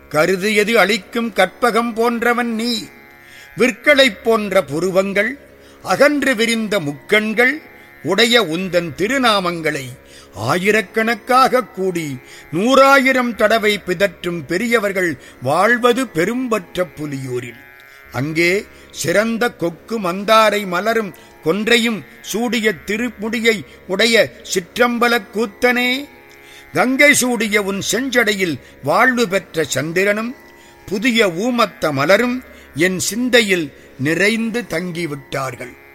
கருதியது அளிக்கும் கற்பகம் போன்றவன் நீ விற்களைப் போன்ற புருவங்கள் அகன்று விரிந்த முக்கண்கள் உடைய உந்தன் திருநாமங்களை ஆயிரக்கணக்காக கூடி நூறாயிரம் தடவை பிதற்றும் பெரியவர்கள் வாழ்வது பெரும்பற்ற புலியூரில் அங்கே சிறந்த கொக்கு மந்தாரை மலரும் கொன்றையும் சூடிய திருமுடியை உடைய சிற்றம்பலக் கூத்தனே கங்கை சூடிய உன் செஞ்சடையில் வாழ்வு பெற்ற சந்திரனும் புதிய ஊமத்த மலரும் என் சிந்தையில் நிறைந்து தங்கிவிட்டார்கள்